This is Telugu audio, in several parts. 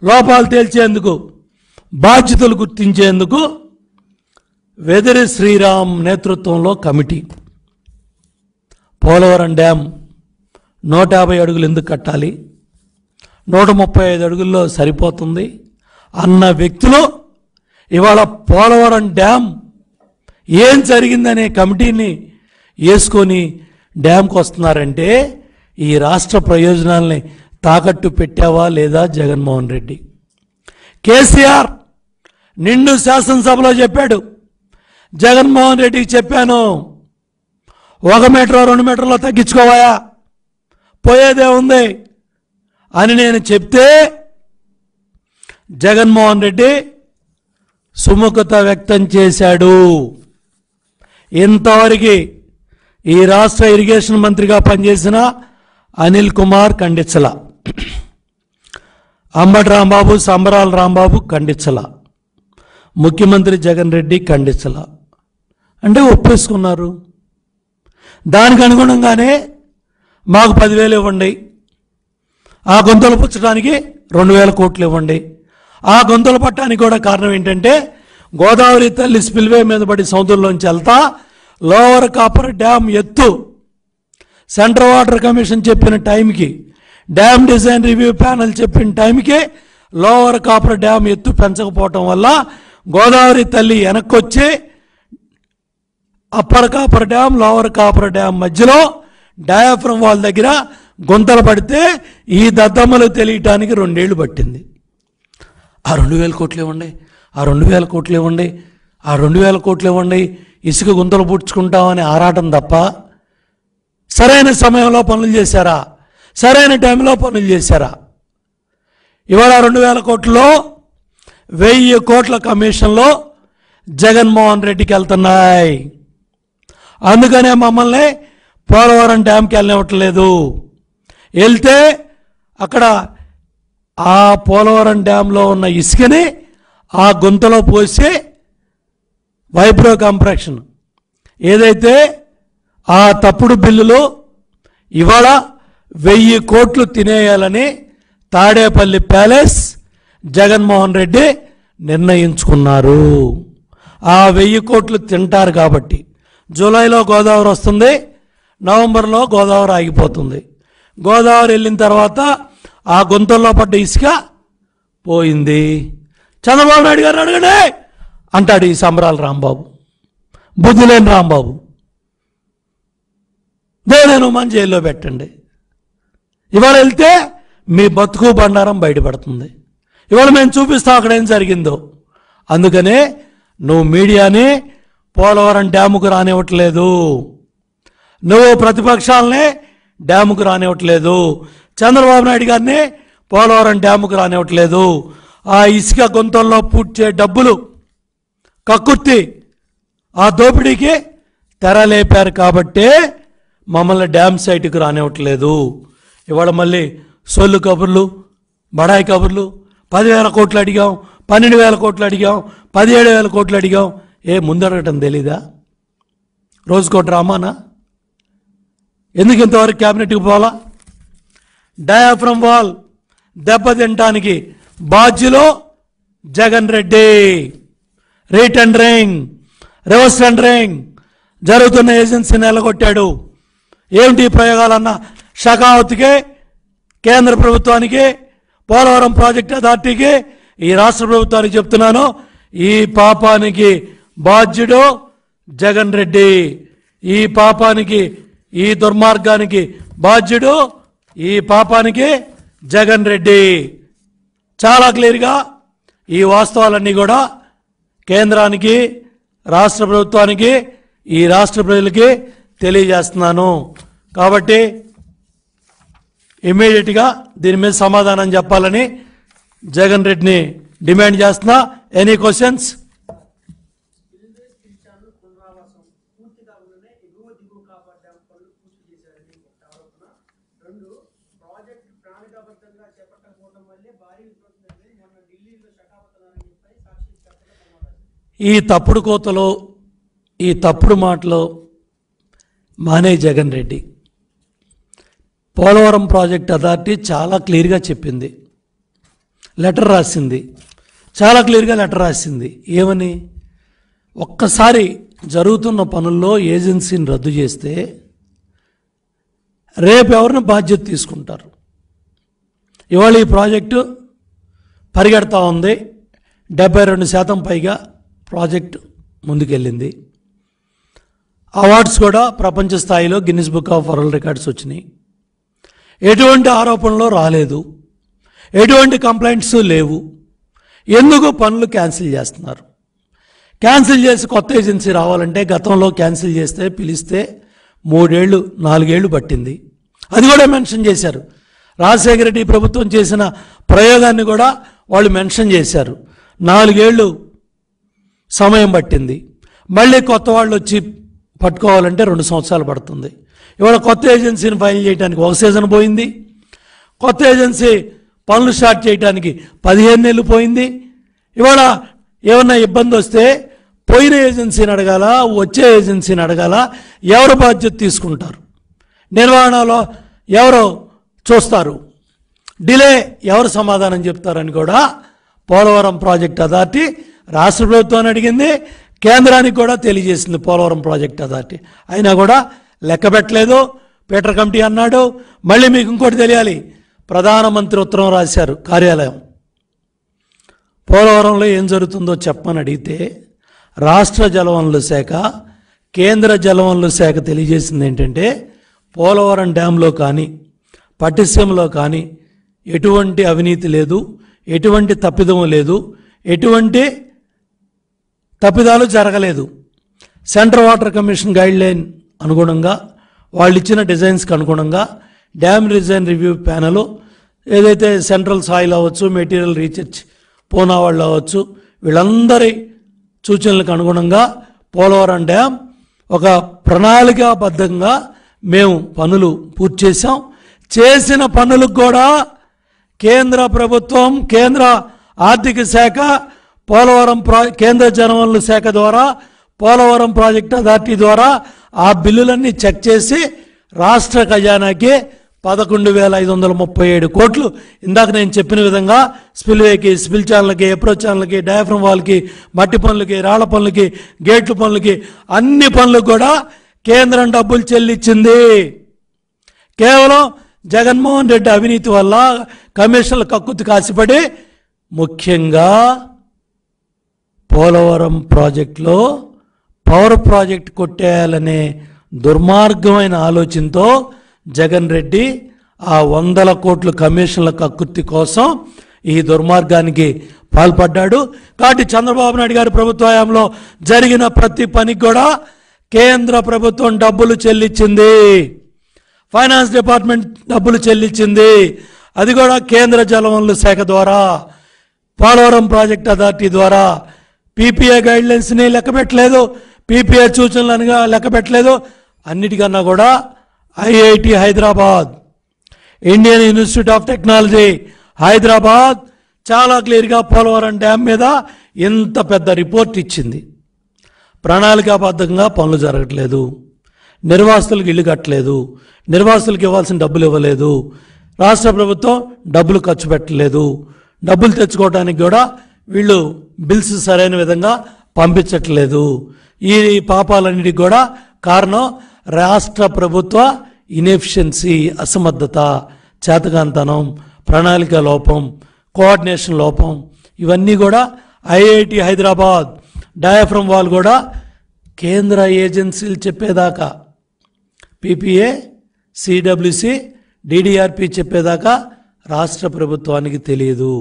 లోపాలు తేల్చేందుకు బాధ్యతలు గుర్తించేందుకు వెదిరి శ్రీరామ్ నేతృత్వంలో కమిటీ పోలవరం డ్యాం నూట యాభై అడుగులు ఎందుకు కట్టాలి నూట ముప్పై ఐదు అడుగుల్లో సరిపోతుంది అన్న వ్యక్తులు ఇవాళ పోలవరం డ్యాం ఏం జరిగిందనే కమిటీని వేసుకొని డ్యాంకి వస్తున్నారంటే ఈ రాష్ట్ర ప్రయోజనాల్ని తాకట్టు పెట్టావా లేదా జగన్మోహన్ రెడ్డి కేసీఆర్ నిండు శాసనసభలో చెప్పాడు జగన్మోహన్ రెడ్డికి చెప్పాను ఒక మీటర్ రెండు మీటర్లో తగ్గించుకోవాయా పోయేదే ఉంది అని నేను చెప్తే జగన్మోహన్ రెడ్డి సుముఖత వ్యక్తం చేశాడు ఇంతవరకు ఈ రాష్ట్ర ఇరిగేషన్ మంత్రిగా పనిచేసిన అనిల్ కుమార్ ఖండించల అంబటి రాంబాబు సంబరాల రాంబాబు ఖండించల ముఖ్యమంత్రి జగన్ రెడ్డి ఖండించల అంటే ఒప్పేసుకున్నారు దానికి అనుగుణంగానే మాకు పదివేలు ఇవ్వండి ఆ గొంతులు పుచ్చడానికి రెండు వేల కోట్లు ఇవ్వండి ఆ గొంతులు పట్టడానికి కూడా కారణం ఏంటంటే గోదావరి తల్లి స్పిల్వే మీద పడి సముద్రంలోంచి వెళ్తా లోవర్ కాపర్ డ్యామ్ ఎత్తు సెంట్రల్ వాటర్ కమిషన్ చెప్పిన టైంకి డ్యామ్ డిజైన్ రివ్యూ ప్యానల్ చెప్పిన టైంకి లోవర్ కాపర్ డ్యామ్ ఎత్తు పెంచకపోవటం వల్ల గోదావరి తల్లి వెనక్కొచ్చి upper coffer dam lower coffer dam మధ్యలో డయాఫ్రమ్ వాల్ దగ్గర గుంతలు పడితే ఈ దద్దమ్మలు తెలియటానికి రెండేళ్లు పట్టింది ఆ రెండు వేల కోట్లు ఇవ్వండి ఆ రెండు వేల కోట్లు ఇవ్వండి ఆ రెండు వేల కోట్లు ఇవ్వండి ఇసుక గుంతలు పుడ్చుకుంటామని ఆరాటం తప్ప సరైన సమయంలో పనులు చేశారా సరైన టైంలో పనులు చేశారా ఇవాళ రెండు వేల కోట్లలో వెయ్యి కోట్ల కమిషన్లో జగన్మోహన్ రెడ్డికి వెళ్తున్నాయి అందుకనే మమ్మల్ని పోలవరం డ్యామ్కి వెళ్ళనివ్వట్లేదు వెళ్తే అక్కడ ఆ పోలవరం డ్యాంలో ఉన్న ఇసుకని ఆ గుంతలో పోసి వైబ్రో కంప్రెక్షన్ ఏదైతే ఆ తప్పుడు బిల్లులు ఇవాళ వెయ్యి కోట్లు తినేయాలని తాడేపల్లి ప్యాలెస్ జగన్మోహన్ రెడ్డి నిర్ణయించుకున్నారు ఆ వెయ్యి కోట్లు తింటారు కాబట్టి జూలైలో గోదావరి వస్తుంది నవంబర్లో గోదావరి ఆగిపోతుంది గోదావరి వెళ్ళిన తర్వాత ఆ గుంతల్లో పడ్డ ఇసుక పోయింది చంద్రబాబు నాయుడు గారు అడగండి అంటాడు ఈ సంబరాల రాంబాబు బుద్ధి లేని రాంబాబు దేనేను మన జైల్లో పెట్టండి ఇవాళ వెళ్తే మీ బతుకు బండారం బయటపడుతుంది ఇవాళ మేము చూపిస్తాం అక్కడ ఏం జరిగిందో అందుకనే నువ్వు మీడియాని పోలవరం డ్యాముకు రానివ్వట్లేదు నువ్వు ప్రతిపక్షాలనే డ్యాముకు రానివ్వట్లేదు చంద్రబాబు నాయుడు గారిని పోలవరం డ్యాముకు రానివ్వట్లేదు ఆ ఇసుక గొంతుల్లో పూడ్చే డబ్బులు కక్కుర్తి ఆ దోపిడీకి తెరలేపారు కాబట్టే మమ్మల్ని డ్యామ్ సైట్కి రానివ్వట్లేదు ఇవాళ మళ్ళీ సొల్లు కబుర్లు బడాయి కబుర్లు పదివేల కోట్లు అడిగాం పన్నెండు వేల కోట్లు అడిగాం పదిహేడు వేల కోట్లు అడిగాం ఏ ముందడగటం తెలీదా రోజుకో డ్రామానా ఎందుకు ఇంతవరకు క్యాబినెట్కి పోవాలా డయాఫ్రమ్ వాల్ దెబ్బతింటానికి బాధ్యులు Jagan Reddy retendering reverse tendering జరుగుతున్న ఏజెన్సీని నెలగొట్టాడు ఏమిటి ఈ ప్రయోగాలన్న షకావత్కి కేంద్ర ప్రభుత్వానికి పోలవరం ప్రాజెక్ట్ అథారిటీకి ఈ రాష్ట్ర ప్రభుత్వానికి చెప్తున్నాను ఈ పాపానికి బాధ్యుడు జగన్ రెడ్డి ఈ పాపానికి ఈ దుర్మార్గానికి బాధ్యుడు ఈ పాపానికి జగన్ రెడ్డి చాలా క్లియర్గా ఈ వాస్తవాలన్నీ కూడా కేంద్రానికి రాష్ట్ర ప్రభుత్వానికి ఈ రాష్ట్ర ప్రజలకి తెలియజేస్తున్నాను కాబట్టి ఇమ్మీడియట్గా దీని మీద సమాధానం చెప్పాలని జగన్ రెడ్డిని డిమాండ్ చేస్తున్నా ఎనీ క్వశ్చన్స్ ఛానల్ పునరావాసం పూర్తి కాకుండానే ఎగువ దిగువ కాపాడ్డాం పనులు పూర్తి చేశారని ఒక ఆరోపణ రెండు ప్రాజెక్ట్ ప్రణాళికాబద్ధంగా చేపట్టకపోవడం వల్లే భారీ విపత్తు జరిగింది మొన్న ఢిల్లీలో శకాపతనాన్ని చెప్పి సాక్షి చెప్పడం సమావేశం ఈ తప్పుడు కోతలో ఈ తప్పుడు మాటలో మానే జగన్ రెడ్డి పోలవరం ప్రాజెక్ట్ అథారిటీ చాలా క్లియర్గా చెప్పింది లెటర్ రాసింది చాలా క్లియర్గా లెటర్ రాసింది ఏమని ఒక్కసారి జరుగుతున్న పనుల్లో ఏజెన్సీని రద్దు చేస్తే రేపు ఎవరిని బాధ్యత తీసుకుంటారు ఇవాళ ఈ ప్రాజెక్టు పరిగెడతా ఉంది డెబ్బై రెండు శాతం పైగా ప్రాజెక్టు ముందుకెళ్ళింది అవార్డ్స్ కూడా ప్రపంచ స్థాయిలో Guinness book of world records వచ్చినాయి ఎటువంటి ఆరోపణలు రాలేదు ఎటువంటి కంప్లైంట్స్ లేవు ఎందుకు పనులు క్యాన్సిల్ చేస్తున్నారు క్యాన్సిల్ చేసి కొత్త ఏజెన్సీ రావాలంటే గతంలో క్యాన్సిల్ చేస్తే పిలిస్తే మూడేళ్ళు నాలుగేళ్లు పట్టింది అది కూడా మెన్షన్ చేశారు రాజశేఖర రెడ్డి ప్రభుత్వం చేసిన ప్రయోగాన్ని కూడా వాళ్ళు మెన్షన్ చేశారు నాలుగేళ్లు సమయం పట్టింది మళ్ళీ కొత్త వాళ్ళు వచ్చి పట్టుకోవాలంటే రెండు సంవత్సరాలు పడుతుంది ఇవాళ కొత్త ఏజెన్సీని ఫైల్ చేయడానికి ఒక సీజన్ పోయింది కొత్త ఏజెన్సీ పనులు స్టార్ట్ చేయడానికి పదిహేను నెలలు పోయింది ఇవాళ ఏమన్నా ఇబ్బంది వస్తే పోయిన ఏజెన్సీని అడగాల వచ్చే ఏజెన్సీని అడగాల ఎవరు బాధ్యత తీసుకుంటారు నిర్వహణలో ఎవరు చూస్తారు డిలే ఎవరు సమాధానం చెప్తారని కూడా పోలవరం ప్రాజెక్ట్ అథారిటీ రాష్ట్ర ప్రభుత్వాన్ని అడిగింది కేంద్రానికి కూడా తెలియజేసింది పోలవరం ప్రాజెక్ట్ అథారిటీ అయినా కూడా లెక్క పెట్టలేదు పీటర్ కమిటీ అన్నాడు మళ్ళీ మీకు ఇంకోటి తెలియాలి ప్రధానమంత్రి ఉత్తరం రాశారు కార్యాలయం పోలవరంలో ఏం జరుగుతుందో చెప్పమని అడిగితే రాష్ట్ర జలవనరుల శాఖ కేంద్ర జలవనరుల శాఖ తెలియజేసింది ఏంటంటే పోలవరం డ్యాంలో కానీ పట్టిసీమలో కానీ ఎటువంటి అవినీతి లేదు ఎటువంటి తప్పిదం లేదు ఎటువంటి తప్పిదాలు జరగలేదు central water commission guideline అనుగుణంగా వాళ్ళు ఇచ్చిన డిజైన్స్కి అనుగుణంగా డ్యామ్ డిజైన్ రివ్యూ ప్యానల్ ఏదైతే సెంట్రల్ సాయిల్ అవ్వచ్చు మెటీరియల్ రీసెర్చ్ పూనా వాళ్ళు అవ్వచ్చు వీళ్ళందరి సూచనలకు అనుగుణంగా పోలవరం డ్యామ్ ఒక ప్రణాళికాబద్ధంగా మేము పనులు పూర్తి చేశాం చేసిన పనులకు కూడా కేంద్ర ప్రభుత్వం కేంద్ర ఆర్థిక శాఖ పోలవరం ప్రా కేంద్ర జనవనరుల శాఖ ద్వారా పోలవరం ప్రాజెక్ట్ అథారిటీ ద్వారా ఆ బిల్లులన్నీ చెక్ చేసి రాష్ట్ర ఖజానాకి పదకొండు వేల ఐదు వందల ముప్పై ఏడు కోట్లు ఇందాక నేను చెప్పిన విధంగా స్పిల్వేకి స్పిల్ ఛానల్కి అప్రోచ్ ఛానల్కి డయాఫ్రమ్ వాల్కి మట్టి పనులకి రాళ్ల పనులకి గేట్ల పనులకి అన్ని పనులకు కూడా కేంద్రం డబ్బులు చెల్లించింది కేవలం జగన్మోహన్ రెడ్డి అవినీతి వల్ల కమిషన్ల కక్కుతి కాసిపడి ముఖ్యంగా పోలవరం ప్రాజెక్టులో పవర్ ప్రాజెక్ట్ కొట్టేయాలనే దుర్మార్గమైన ఆలోచనతో జగన్ రెడ్డి ఆ వందల కోట్ల కమిషన్ల కక్కుర్తి కోసం ఈ దుర్మార్గానికి పాల్పడ్డాడు కాబట్టి చంద్రబాబు నాయుడు గారి ప్రభుత్వ హయాంలో జరిగిన ప్రతి పనికి కూడా కేంద్ర ప్రభుత్వం డబ్బులు చెల్లించింది ఫైనాన్స్ డిపార్ట్మెంట్ డబ్బులు చెల్లించింది అది కూడా కేంద్ర జలవనరుల శాఖ ద్వారా పోలవరం ప్రాజెక్ట్ అథారిటీ ద్వారా పీపీఏ గైడ్లైన్స్ని లెక్క పెట్టలేదు పీపీఏ సూచనలను లెక్క పెట్టలేదు అన్నిటికన్నా కూడా IIT Hyderabad Indian institute of technology Hyderabad చాలా క్లియర్గా పోలవరం డ్యామ్ మీద ఇంత పెద్ద రిపోర్ట్ ఇచ్చింది ప్రణాళికాబద్ధంగా పనులు జరగట్లేదు నిర్వాసితులకు ఇల్లు కట్టలేదు నిర్వాసితులకు ఇవ్వాల్సిన డబ్బులు ఇవ్వలేదు రాష్ట్ర ప్రభుత్వం డబ్బులు ఖర్చు పెట్టలేదు డబ్బులు తెచ్చుకోవడానికి కూడా వీళ్ళు బిల్స్ సరైన విధంగా పంపించట్లేదు ఈ పాపాలన్నిటికి కూడా కారణం రాష్ట్ర ప్రభుత్వ ఇన్ఎఫిషియన్సీ అసమర్థత చేతకాంతనం ప్రణాళిక లోపం కోఆర్డినేషన్ లోపం ఇవన్నీ కూడా ఐఐటి హైదరాబాద్ డయాఫ్రమ్ వాల్ కూడా కేంద్ర ఏజెన్సీలు చెప్పేదాకా పీపీఏ సిడబ్ల్యూసి డిడిఆర్పి చెప్పేదాకా రాష్ట్ర ప్రభుత్వానికి తెలియదు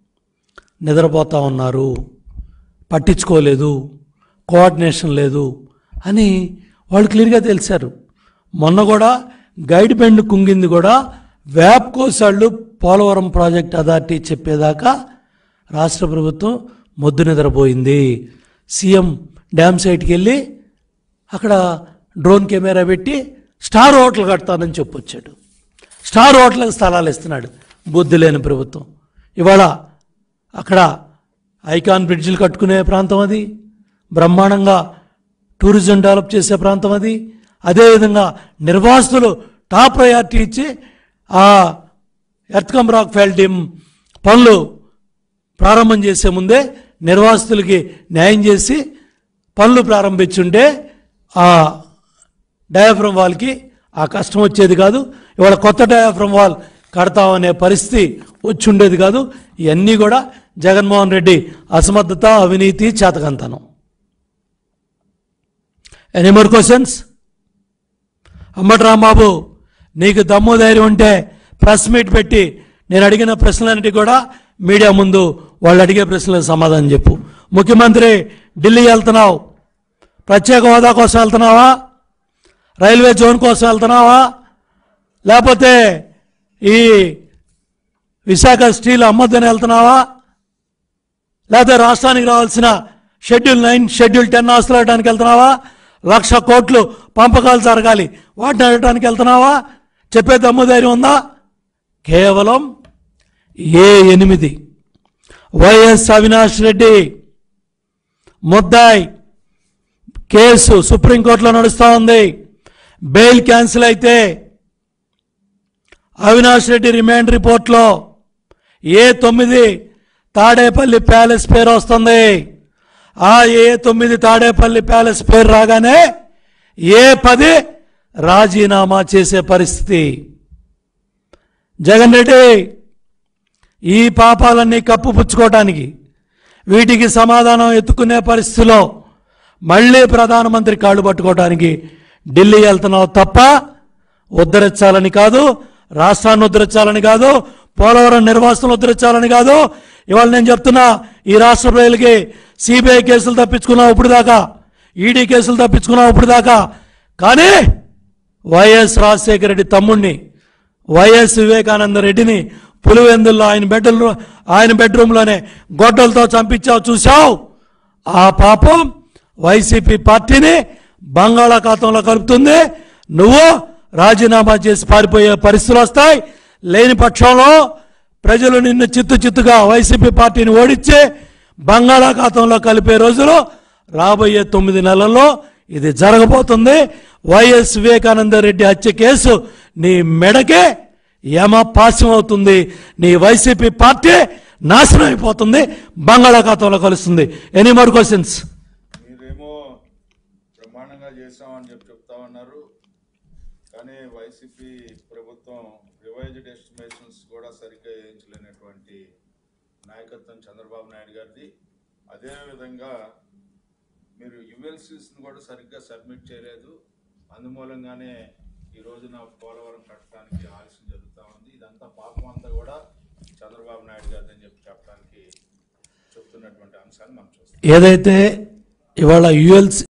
నిద్రపోతా ఉన్నారు పట్టించుకోలేదు కోఆర్డినేషన్ లేదు అని వాళ్ళు క్లియర్గా తెలిసారు మొన్న కూడా గైడ్ బెండ్ కుంగింది కూడా వ్యాప్ కోసాళ్ళు పోలవరం ప్రాజెక్ట్ అథారిటీ చెప్పేదాకా రాష్ట్ర ప్రభుత్వం మొద్దు నిద్రపోయింది సీఎం డ్యామ్ సైట్కి వెళ్ళి అక్కడ డ్రోన్ కెమెరా పెట్టి స్టార్ హోటల్ కడతానని చెప్పొచ్చాడు స్టార్ హోటల్కి స్థలాలు ఇస్తున్నాడు బుద్ధి లేని ప్రభుత్వం ఇవాళ అక్కడ ఐకాన్ బ్రిడ్జిలు కట్టుకునే ప్రాంతం అది బ్రహ్మాండంగా టూరిజం డెవలప్ చేసే ప్రాంతం అది అదేవిధంగా నిర్వాసితులు టాప్ ప్రయారిటీ ఇచ్చి ఆ ఎర్త్కమ్ రాక్ ఫెల్డిమ్ పనులు ప్రారంభం చేసే ముందే నిర్వాసితులకి న్యాయం చేసి పనులు ప్రారంభించుంటే ఆ డయాఫ్రమ్ వాల్కి ఆ కష్టం వచ్చేది కాదు ఇవాళ కొత్త డయాఫ్రమ్ వాల్ కడతామనే పరిస్థితి వచ్చి ఉండేది కాదు ఇవన్నీ కూడా జగన్మోహన్ రెడ్డి అసమర్థత అవినీతి చేతకంతనం any more questions Ambati Rambabu నీకు దమ్ము ధైర్యం ఉంటే ప్రెస్ మీట్ పెట్టి నేను అడిగిన ప్రశ్నలన్నిటి కూడా మీడియా ముందు వాళ్ళు అడిగే ప్రశ్నలకు సమాధానం చెప్పు ముఖ్యమంత్రి ఢిల్లీ వెళ్తున్నావు ప్రత్యేక హోదా కోసం వెళ్తున్నావా రైల్వే జోన్ కోసం వెళ్తున్నావా లేకపోతే ఈ విశాఖ స్టీల్ అమ్మద్దని వెళ్తున్నావా లేకపోతే రాష్ట్రానికి రావాల్సిన షెడ్యూల్ నైన్ షెడ్యూల్ టెన్ ఆస్తులు అడటానికి వెళ్తున్నావా లక్ష కోట్లు పంపకాలు జరగాలి వాటిని అడగటానికి వెళ్తున్నావా చెప్పే దమ్ము ధైర్యం ఉందా కేవలం ఏ ఎనిమిది వైఎస్ అవినాష్ రెడ్డి ముద్దాయి కేసు సుప్రీంకోర్టులో నడుస్తూ ఉంది బెయిల్ క్యాన్సిల్ అయితే అవినాష్ రెడ్డి రిమాండ్ రిపోర్ట్లో ఏ తొమ్మిది తాడేపల్లి ప్యాలెస్ పేరు వస్తుంది ఆ ఏ తొమ్మిది తాడేపల్లి ప్యాలెస్ పేరు రాగానే ఏ పది రాజీనామా చేసే పరిస్థితి జగన్ రెడ్డి ఈ పాపాలన్నీ కప్పుపుచ్చుకోవటానికి వీటికి సమాధానం ఎత్తుకునే పరిస్థితిలో మళ్ళీ ప్రధానమంత్రి కాళ్ళు పట్టుకోవడానికి ఢిల్లీ వెళ్తున్నావు తప్ప ఉద్ధరించాలని కాదు రాష్ట్రాన్ని ఉద్ధరించాలని కాదు పోలవరం నిర్వాసనం ఉద్ధరించాలని కాదు ఇవాళ నేను చెప్తున్నా ఈ రాష్ట్ర ప్రజలకి సిబిఐ కేసులు తప్పించుకున్నావు ఇప్పుడు దాకా ఈడీ కేసులు తప్పించుకున్నావు ఇప్పుడు దాకా కానీ వైఎస్ రాజశేఖర రెడ్డి తమ్ముణ్ణి వైఎస్ వివేకానంద రెడ్డిని పులివెందుల్లో ఆయన బెడ్రూమ్ ఆయన బెడ్రూమ్లోనే గొడ్డలతో చంపించావు చూసావు ఆ పాపం వైసీపీ పార్టీని బంగాళాఖాతంలో కలుపుతుంది నువ్వు రాజీనామా చేసి పారిపోయే పరిస్థితులు వస్తాయి లేని పక్షంలో ప్రజలు నిన్ను చిత్తు చిత్తుగా వైసీపీ పార్టీని ఓడించి బంగాళాఖాతంలో కలిపే రోజులు రాబోయే తొమ్మిది నెలల్లో ఇది జరగబోతుంది వైఎస్ వివేకానంద రెడ్డి హత్య కేసు నీ మెడకే యమ పాస్యం అవుతుంది నీ వైసీపీ పార్టీ నాశనం అయిపోతుంది బంగాళాఖాతంలో కలుస్తుంది ఎనీ మోర్ క్వశ్చన్స్ మీరేమో బ్రహ్మాండంగా చేసామని చెప్పి చెప్తా ఉన్నారు కానీ వైసీపీ ప్రభుత్వం రివైజ్డ్ ఎస్టిమేషన్స్ కూడా సరిగ్గా వేయించలేనటువంటి నాయకత్వం చంద్రబాబు నాయుడు గారిది అదేవిధంగా మీరు యుఎల్సీస్ని కూడా సరిగ్గా సబ్మిట్ చేయలేదు అందుమూలంగానే ఈ రోజున పోలవరం కట్టడానికి ఆలస్యం జరుగుతూ ఉంది ఇదంతా పాపం అంతా కూడా చంద్రబాబు నాయుడు గారిది అని చెప్పి చెప్పడానికి చెప్తున్నటువంటి అంశాన్ని మనం చూస్తాం ఏదైతే ఇవాళ యుఎల్సి